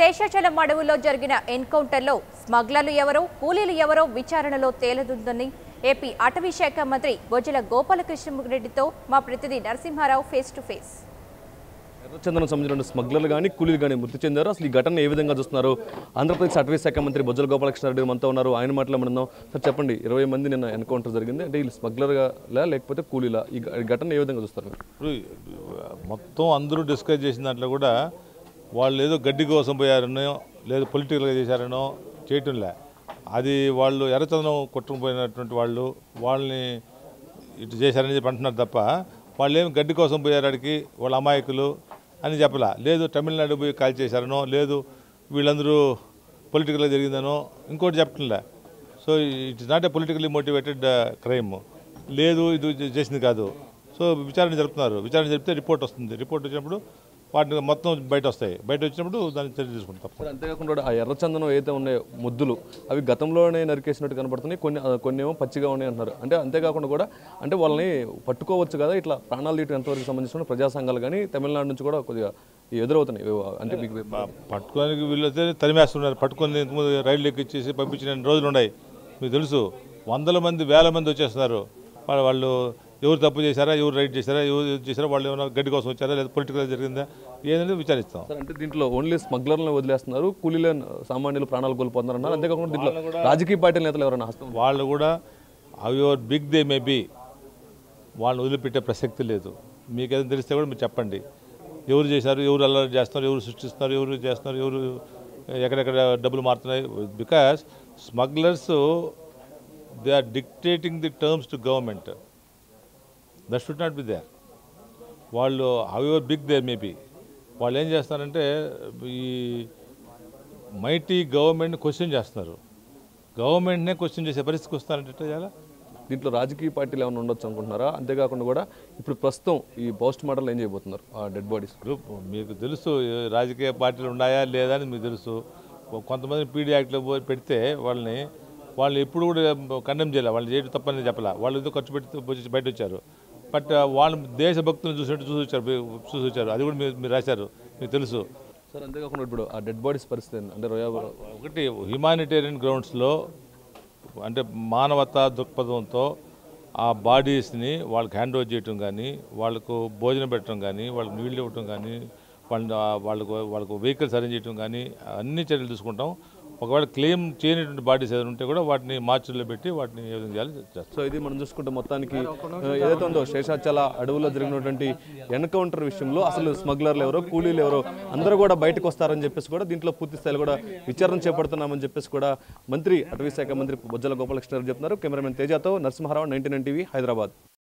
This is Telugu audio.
శేషాచలం అడవుల్లో జరిగిన ఎన్కౌంటర్లో స్మగ్లర్లు ఎవరో కూలీలు ఎవరో విచారణలో తేలదుందని ఏపీ అటవీ శాఖ మంత్రి బొజ్జల గోపాలకృష్ణరెడ్డితో మా ప్రతినిధి నరసింహారావు ఫేస్ టు ఫేస్ ఎర్రచందనం సంబంధించిన స్మగ్లర్లు కానీ కూలీలు కానీ మృతి చెందారు అసలు ఈ ఘటన ఏ విధంగా చూస్తున్నారు ఆంధ్రప్రదేశ్ అటవీ శాఖ మంత్రి బొజ్జల గోపాలకృష్ణారెడ్డి మనతో ఉన్నారు ఆయన మాట్లాడమన్నాం సార్ చెప్పండి ఇరవై మంది నిన్న ఎన్కౌంటర్ జరిగింది అంటే వీళ్ళు స్మగ్లర్గా లేకపోతే కూలీలా ఈ ఘ- ఈ ఘటన ఏ విధంగా చూస్తారు మీరు? ఇప్పుడు మొత్తం అందరూ డిస్కస్ చేసిన దాంట్లో కూడా వాళ్ళు ఏదో గడ్డి కోసం పోయారనో లేదు పొలిటికల్గా చేశారనో చేయటంలే అది వాళ్ళు ఎర్రచందనం కొట్టుకుపోయినటువంటి వాళ్ళు వాళ్ళని ఇటు చేశారని చెప్పి అంటున్నారు తప్ప వాళ్ళు ఏమి గడ్డి కోసం పోయారు ఆడికి వాళ్ళ అమాయకులు అని చెప్పలా లేదు తమిళనాడు పోయి కాల్ చేశారనో లేదు వీళ్ళందరూ పొలిటికల్గా జరిగిందనో ఇంకోటి చెప్పట్లే so it's not a politically motivated crime లేదు ఇది చేసింది కాదు సో విచారణ జరుపుతున్నారు విచారణ జరిపితే రిపోర్ట్ వస్తుంది రిపోర్ట్ వచ్చినప్పుడు వాటిని మొత్తం బయట వస్తాయి బయట వచ్చినప్పుడు దాన్ని చర్య తీసుకుంటాం సార్ అంతేకాకుండా కూడా ఆ ఎర్రచందనం ఏదైతే ఉన్నాయో ముద్దులు అవి గతంలోనే నరికేసినట్టు కనబడుతున్నాయి కొన్ని ఆ, కొన్ని ఏమో పచ్చిగా ఉన్నాయి అంటున్నారు అంటే అంతేకాకుండా కూడా అంటే వాళ్ళని పట్టుకోవచ్చు కదా ఇట్లా ప్రాణాలు తీయటం ఎంతవరకు సంబంధించిన ప్రజా సంఘాలు కానీ తమిళనాడు నుంచి కూడా కొద్దిగా ఎదురవుతున్నాయి అంటే మీకు పట్టుకోడానికి వీళ్ళైతే తరిమేస్తున్నారు పట్టుకొని ఇంతకుముందు రైళ్ళు ఎక్కిచ్చేసి పంపించిన రోజులు ఉన్నాయి మీకు తెలుసు వందల మంది వేల మంది వచ్చేస్తున్నారు వాళ్ళ- వాళ్ళు ఎవరు తప్పు చేశారా ఎవరు రైట్ చేశారా ఎవరు ఇది చేశారా వాళ్ళు ఏమైనా గడ్డి కోసం వచ్చారా లేదా పొలిటికల్ జరిగిందా ఏదైనా విచారిస్తాం సార్ అంటే దీంట్లో ఓన్లీ స్మగ్లర్లను వదిలేస్తున్నారు కూలీల సామాన్యులు ప్రాణాలు కోల్పోతున్నారు అన్నారు అంతేకాకుండా దీంట్లో రాజకీయ పార్టీల నేతలు ఎవరైనా హస్తం వాళ్ళు కూడా అవి your big they may be వాళ్ళని వదిలిపెట్టే ప్రసక్తి లేదు మీకు ఏదైనా తెలిస్తే కూడా మీరు చెప్పండి ఎవరు చేశారు ఎవరు అల్లరి చేస్తున్నారు ఎవరు సృష్టిస్తున్నారు ఎవరు చేస్తున్నారు ఎవరు ఎక్కడెక్కడ డబ్బులు మారుతున్నాయి because smugglers they are dictating the terms to government that should not be there వాళ్ళు how your big there maybe వాళ్ళు ఏం చేస్తారంటే ఈ మైటీ గవర్నమెంట్ని క్వశ్చన్ చేస్తున్నారు గవర్నమెంట్నే క్వశ్చన్ చేసే పరిస్థితికి వస్తారంటే ఎట్లా చేయాలా దీంట్లో రాజకీయ పార్టీలు ఏమైనా ఉండొచ్చు అనుకుంటున్నారా అంతేకాకుండా కూడా ఇప్పుడు ప్రస్తుతం ఈ పోస్ట్ మార్టంలో ఏం చేయబోతున్నారు ఆ డెడ్ బాడీస్ గ్రూప్ మీకు తెలుసు ఏ రాజకీయ పార్టీలు ఉన్నాయా లేదా అని మీకు తెలుసు కొంతమంది పీడీ యాక్ట్లో పోయి పెడితే వాళ్ళని వాళ్ళు ఎప్పుడు కూడా కండెమ్ చేయలే వాళ్ళు చేయడం తప్పని చెప్పలే వాళ్ళు ఏదో ఖర్చు పెట్టి వచ్చి బయట వచ్చారు బట్ వాళ్ళు దేశభక్తులను చూసినట్టు చూసి వచ్చారు చూసి వచ్చారు అది కూడా మీరు మీరు రాశారు మీకు తెలుసు సార్ అంతేకాకుండా ఇప్పుడు ఆ డెడ్ బాడీస్ పరిస్థితి ఏంది? అంటే రొయ్య ఒకటి హ్యుమానిటేరియన్ గ్రౌండ్స్లో అంటే మానవతా దృక్పథంతో ఆ బాడీస్ని వాళ్ళకి హ్యాండ్ ఓవర్ చేయటం కానీ వాళ్ళకు భోజనం పెట్టడం కానీ వాళ్ళకి నీళ్ళు ఇవ్వటం కానీ వాళ్ళని ఆ వాళ్ళకు వాళ్ళకు వెహికల్స్ అరేంజ్ చేయటం కానీ అన్ని చర్యలు తీసుకుంటాం ఒకవేళ క్లెయిమ్ చేయనటువంటి బాడీస్ ఏదైనా ఉంటే కూడా వాటిని మార్చుల్లో పెట్టి వాటిని ఏ విధంగా చేయాలి చేస్తాం సో ఇది మనం చూసుకుంటే మొత్తానికి ఆ, ఏదైతే ఉందో శేషాచల అడవుల్లో జరిగినటువంటి ఎన్కౌంటర్ విషయంలో అసలు స్మగ్లర్లు ఎవరో కూలీలు ఎవరో అందరూ కూడా బయటకు వస్తారని చెప్పేసి కూడా దీంట్లో పూర్తి స్థాయిలో కూడా విచారణ చేపడుతున్నామని చెప్పేసి కూడా మంత్రి అటవీ శాఖ మంత్రి బొజ్జల గోపాలకృష్ణ చెప్తున్నారు కెమెరామెన్ తేజాతో నరసింహారావు నైన్టీ టీవీ హైదరాబాద్